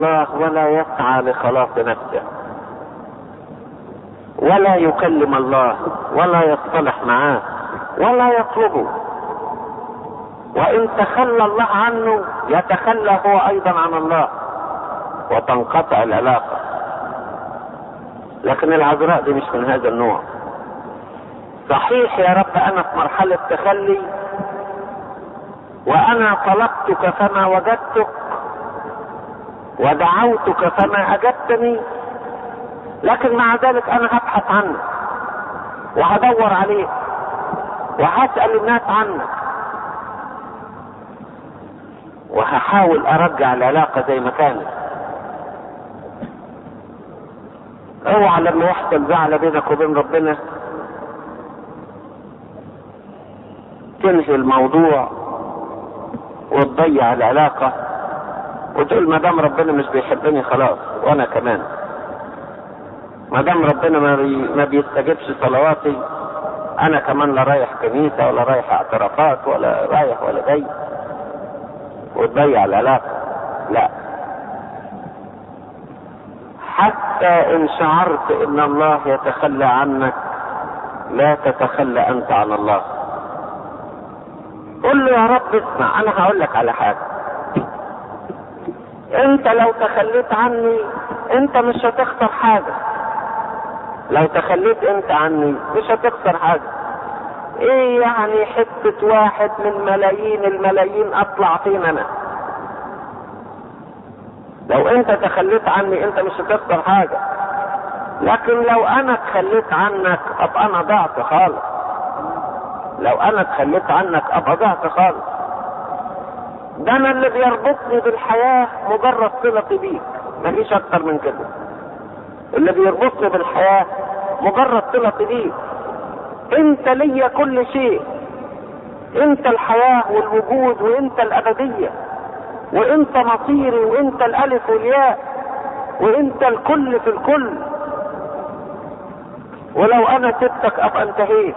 الله ولا يسعى لخلاص نفسه ولا يكلم الله ولا يصطلح معاه ولا يطلبه وان تخلى الله عنه يتخلى هو ايضا عن الله وتنقطع العلاقه لكن العذراء دي مش من هذا النوع صحيح يا رب انا في مرحله تخلي وانا طلبتك فما وجدتك ودعوتك فما اجبتني لكن مع ذلك انا هبحث عنك وهدور عليك وهسال الناس عنك وهحاول ارجع العلاقه زي ما كانت اوعى لما يحصل زعل بينك وبين ربنا تنهي الموضوع وتضيع العلاقه وتقول ما دام ربنا مش بيحبني خلاص وانا كمان ما دام ربنا ما, بي ما بيستجيبش صلواتي انا كمان لا رايح كنيسه ولا رايح اعترافات ولا رايح ولا جاي وتضيع العلاقه لا حتى ان شعرت ان الله يتخلى عنك لا تتخلى انت عن الله قل له يا رب اسمع انا هقول لك على حاجه انت لو تخليت عني انت مش هتخسر حاجة لو تخليت انت عني مش هتخسر حاجة ايه يعني حتة واحد من ملايين الملايين اطلع فين انا لو انت تخليت عني انت مش هتخسر حاجة لكن لو انا تخليت عنك ابقى انا ضعت خالص لو انا تخليت عنك ابقى ضعت خالص ده انا اللي بيربطني بالحياة مجرد صلتي بيك مفيش اكتر من كده اللي بيربطني بالحياة مجرد صلتي بيك انت ليا كل شيء انت الحياة والوجود وانت الابدية وانت مصيري وانت الالف والياء وانت الكل في الكل ولو انا سبتك ابقى انتهيت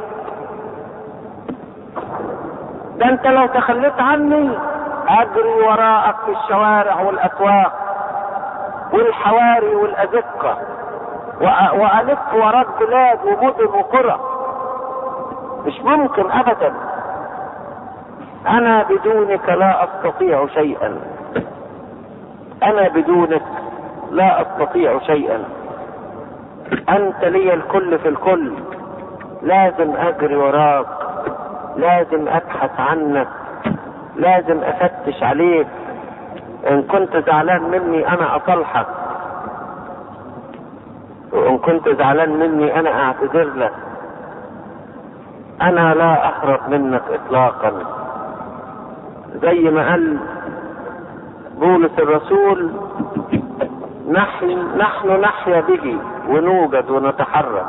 ده انت لو تخليت عني اجري وراءك في الشوارع والاسواق والحواري والازقه والف وراك بلاد ومدن وقرى مش ممكن ابدا انا بدونك لا استطيع شيئا انا بدونك لا استطيع شيئا انت لي الكل في الكل لازم اجري وراك لازم ابحث عنك لازم افتش عليك ان كنت زعلان مني انا اصلحك وان كنت زعلان مني انا اعتذر لك انا لا اهرب منك اطلاقا زي ما قال بولس الرسول نحن نحن نحيا به ونوجد ونتحرك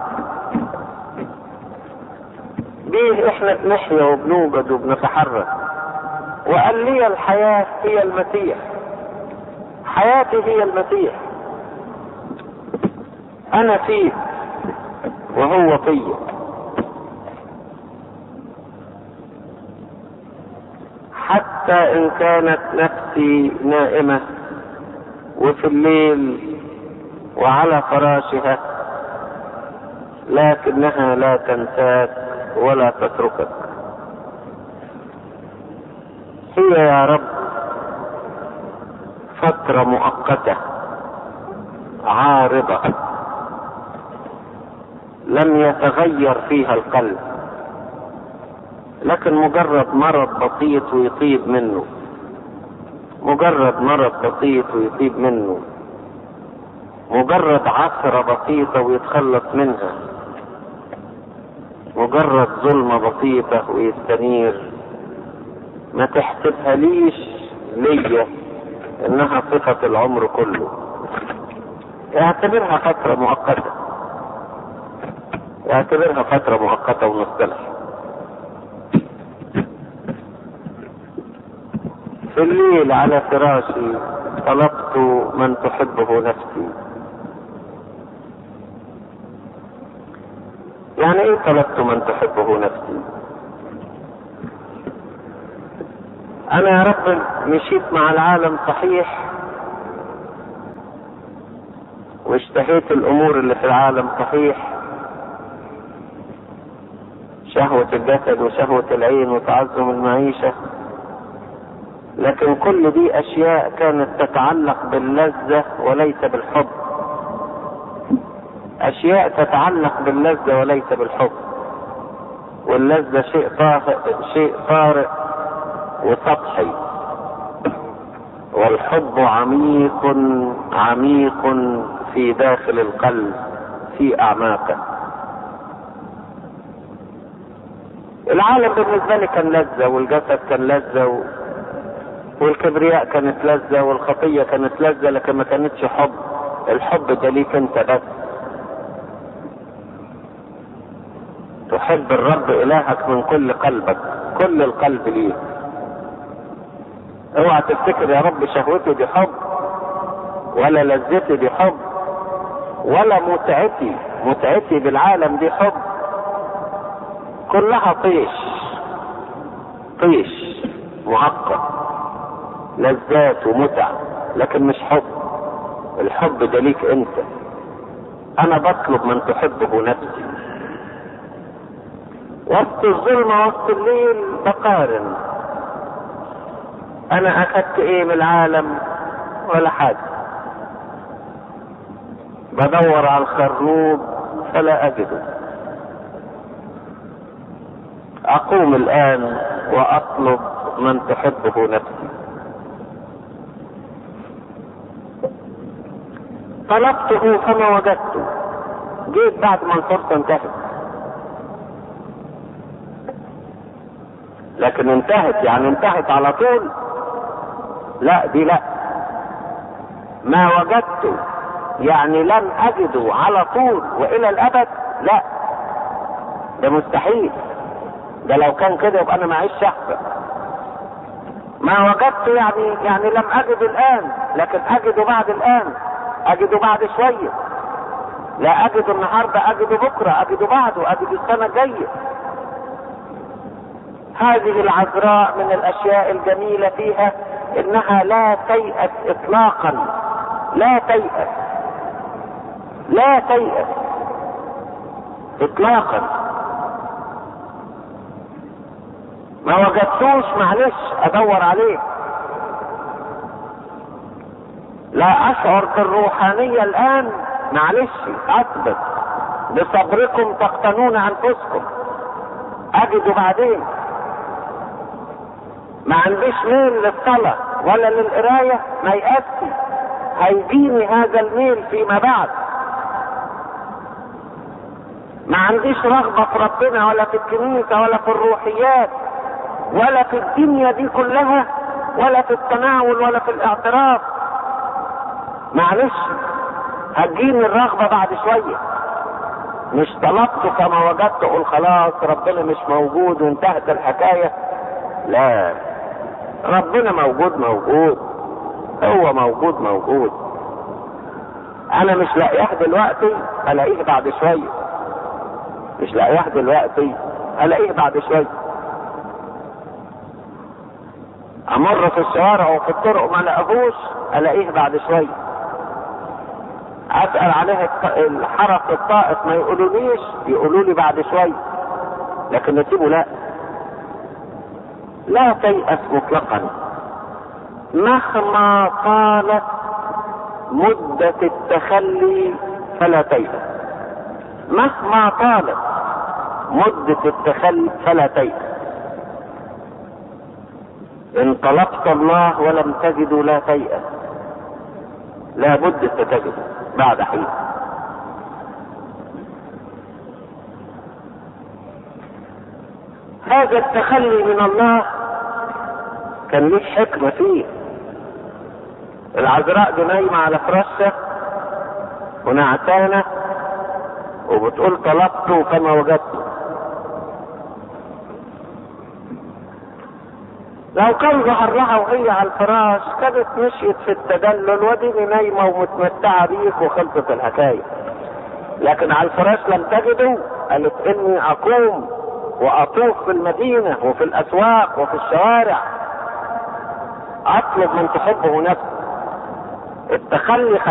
بيه احنا بنحيا وبنوجد وبنتحرك وقال لي الحياة هي المسيح حياتي هي المسيح انا فيه وهو فيا حتى ان كانت نفسي نائمة وفي الليل وعلى فراشها لكنها لا تنساك ولا تتركك هي يا رب فترة مؤقتة عارضة لم يتغير فيها القلب لكن مجرد مرض بسيط ويطيب منه مجرد مرض بسيط ويطيب منه مجرد عثرة بسيطة ويتخلص منها مجرد ظلمة بسيطة ويستنير ما تحسبها ليش ليا انها صفة العمر كله اعتبرها فترة مؤقتة اعتبرها فترة مؤقتة ونصطلح في الليل على فراشي طلبت من تحبه نفسي يعني ايه طلبت من تحبه نفسي انا يا رب مشيت مع العالم صحيح واشتهيت الامور اللي في العالم صحيح شهوة الجسد وشهوة العين وتعظم المعيشة لكن كل دي اشياء كانت تتعلق باللذة وليس بالحب اشياء تتعلق باللذة وليس بالحب واللذة شيء طارئ شيء طارئ وسطحي والحب عميق عميق في داخل القلب في اعماقه العالم بالنسبة لي كان لذة والجسد كان لذة و... والكبرياء كانت لذة والخطية كانت لذة لكن ما كانتش حب الحب ده ليك انت بس تحب الرب الهك من كل قلبك كل القلب ليه اوعى تفتكر يا رب شهوتي دي حب ولا لذتي دي حب ولا متعتي متعتي بالعالم دي حب كلها طيش طيش معقد لذات ومتع لكن مش حب الحب ده ليك انت انا بطلب من تحبه نفسي وسط الظلمة وسط الليل بقارن انا اخدت ايه من العالم ولا حاجة بدور على الخروب فلا اجده اقوم الان واطلب من تحبه نفسي طلبته فما وجدته جيت بعد ما الفرصة انتهت لكن انتهت يعني انتهت على طول لا دي لا ما وجدته يعني لم اجده على طول والى الابد لا ده مستحيل ده لو كان كده يبقى انا معيش شخصا ما وجدته يعني يعني لم اجده الان لكن اجده بعد الان اجده بعد شويه لا اجده النهارده اجده بكره اجده بعده اجده السنه الجايه هذه العذراء من الاشياء الجميله فيها انها لا تيأس اطلاقا لا تيأس لا تيأس اطلاقا ما وجدتوش معلش ادور عليه لا اشعر بالروحانية الان معلش اثبت بصبركم تقتنون انفسكم اجده بعدين ما عنديش ميل للصلاة ولا للقراية ما يأسي هيجيني هذا الميل فيما بعد ما عنديش رغبة في ربنا ولا في الكنيسة ولا في الروحيات ولا في الدنيا دي كلها ولا في التناول ولا في الاعتراف معلش هتجيني الرغبة بعد شوية مش طلبت كما وجدت اقول خلاص ربنا مش موجود وانتهت الحكاية لا ربنا موجود موجود هو موجود موجود انا مش لاقيه دلوقتي الاقيه بعد شوية مش لاقيه دلوقتي الاقيه بعد شوية امر في الشوارع وفي الطرق ما الاقيهوش الاقيه بعد شوية اسأل عليه الحرس الطائف ما يقولوليش يقولوا لي بعد شوية لكن نسيبه لا لا تيأس مطلقا مهما طالت مدة التخلي فلا تيأس مهما طالت مدة التخلي فلا تيأس ان طلبت الله ولم تجده لا تيأس لا بد ستجده بعد حين هذا التخلي من الله كان ليه حكمة فيه العذراء دي نايمة على فراشة ونعتانة وبتقول طلبته كما وجدته لو كان ظهر لها وهي على الفراش كانت مشيت في التدلل وديني نايمة ومتمتعة بيك وخلصت الحكاية لكن على الفراش لم تجده قالت اني اقوم واطوف في المدينة وفي الاسواق وفي الشوارع اطلب من تحبه نفسه التخلي